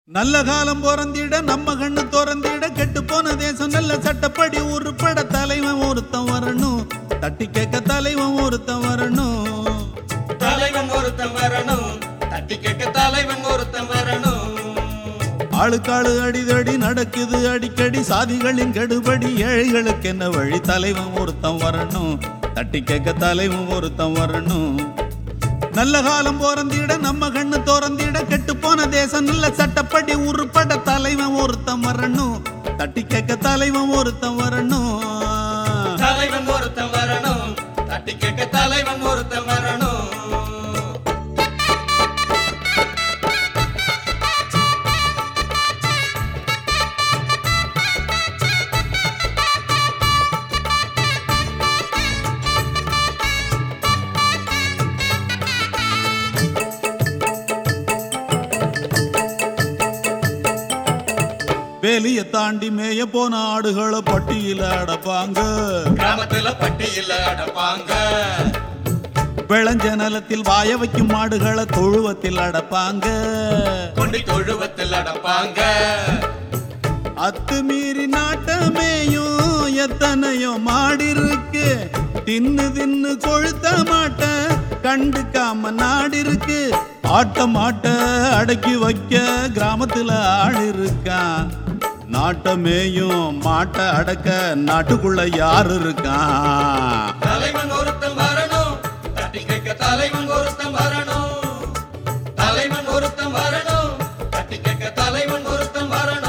நல்ல காலம் பிறந்திட நம்ம கண்ணு திறந்திட கெட்டு போன தேசம் நல்ல சட்டப்படி உருப்பட தலைவன் ஒருத்தன் வரணும் தட்டி கேட்க தலைவன் ஒருத்தன் வரணும் தலைவன் ஒருத்தன் வரணும் தட்டி கேட்க தலைவன் ஒருத்தன் வரணும் ஆளுக்காளு அடிதடி நடக்குது அடிக்கடி சாதிகளின் கெடுபடி ஏழைகளுக்கு என்ன வழி தலைவன் ஒருத்தன் வரணும் தட்டி கேட்க தலைவன் ஒருத்தன் வரணும் நல்ல காலம் பிறந்திட நம்ம கண்ணு திறந்திட கெட்டு போன தேசம் நல்ல சட்டப்படி உருப்பட தலைவன் ஒருத்தன் வரணும் தட்டி கேட்க தலைவன் ஒருத்தன் வரணும் தலைவன் ஒருத்தன் வரணும் தட்டி கேட்க தலைவன் ஒருத்தன் வரணும் வேலிய தாண்டி மேய போன ஆடுகளை பட்டியல அடப்பாங்க கிராமத்துல பட்டியல அடப்பாங்க விளைஞ்ச நிலத்தில் வாய வைக்கும் மாடுகளை தொழுவத்தில் அடப்பாங்க கொண்டி தொழுவத்தில் அடப்பாங்க அத்து மீறி நாட்டமேயும் எத்தனையோ மாடு இருக்கு தின்னு தின்னு கொழுத்த மாட்ட கண்டுக்காம நாடு இருக்கு ஆட்ட மாட்ட அடக்கி வைக்க கிராமத்துல ஆடு இருக்கான் நாட்டமேயும் மாட்டை அடக்க நாட்டுக்குள்ள யாரு இருக்கான் தலைவன் ஒருத்தன் வரணும் தட்டி கேட்க தலைவன் ஒருத்தன் வரணும் தலைவன் ஒருத்தன் வரணும் தட்டி கேட்க தலைவன் ஒருத்தன் வரணும்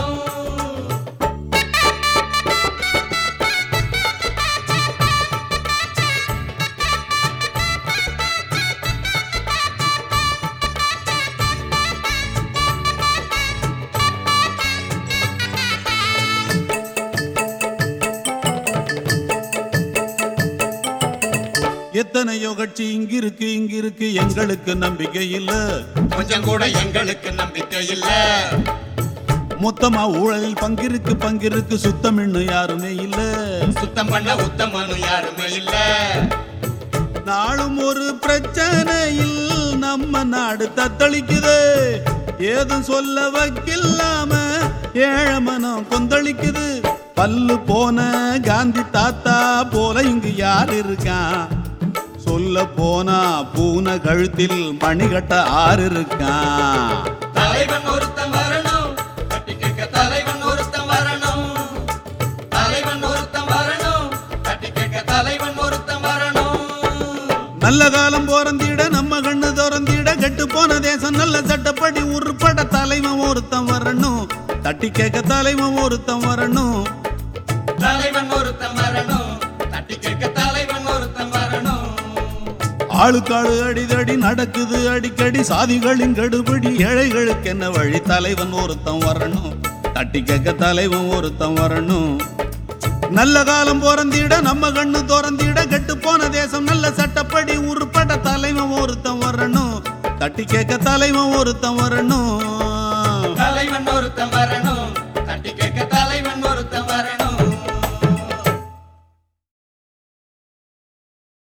எத்தனையோ கட்சி இங்க இருக்கு இங்க இருக்கு எங்களுக்கு நம்பிக்கை இல்ல கொஞ்சம் கூட எங்களுக்கு நம்பிக்கை இல்ல மொத்தமா ஊழலில் பங்கிருக்கு பங்கிருக்கு சுத்தம் இன்னும் யாருமே இல்ல சுத்தம் பண்ண உத்தமனு யாருமே இல்ல நாளும் ஒரு பிரச்சனையில் நம்ம நாடு தத்தளிக்குது ஏதும் சொல்ல வைக்கில்லாம ஏழை மனம் கொந்தளிக்குது பல்லு போன காந்தி தாத்தா போல இங்கு யார் இருக்கான் சொல்ல போனா பூனை கழுத்தில் மணிகட்ட ஆறு இருக்கான் தலைவன் ஒருத்தன் வரணும் தட்டி கேட்க தலைவன் ஒருத்தன் வரணும் தலைவன் ஒருத்தன் வரணும் தட்டி கேட்க தலைவன் ஒருத்தன் வரணும் நல்ல காலம் போறந்திட நம்ம கண்ணு திறந்திட கெட்டு போன தேசம் நல்ல சட்டப்படி உருப்பட தலைவன் ஒருத்தன் வரணும் தட்டி கேட்க தலைவன் ஒருத்தன் வரணும் தலைவன் ஒருத்தன் வரணும் தட்டி கேட்க தலைவன் ஒருத்தன் வரணும் ஆளுக்காளு அடிதடி நடக்குது அடிக்கடி சாதிகளின் கடுபடி ஏழைகளுக்கு என்ன வழி தலைவன் ஒருத்தன் வரணும் தட்டி கேட்க தலைவன் ஒருத்தன் வரணும் நல்ல காலம் பிறந்திட நம்ம கண்ணு திறந்திட கெட்டு போன தேசம் நல்ல சட்டப்படி உருப்பட தலைவன் ஒருத்தன் வரணும் தட்டி கேட்க தலைவன் ஒருத்தன் வரணும் தலைவன் ஒருத்தன் வரணும் தட்டி கேட்க தலைவன் ஒருத்தன் வரணும்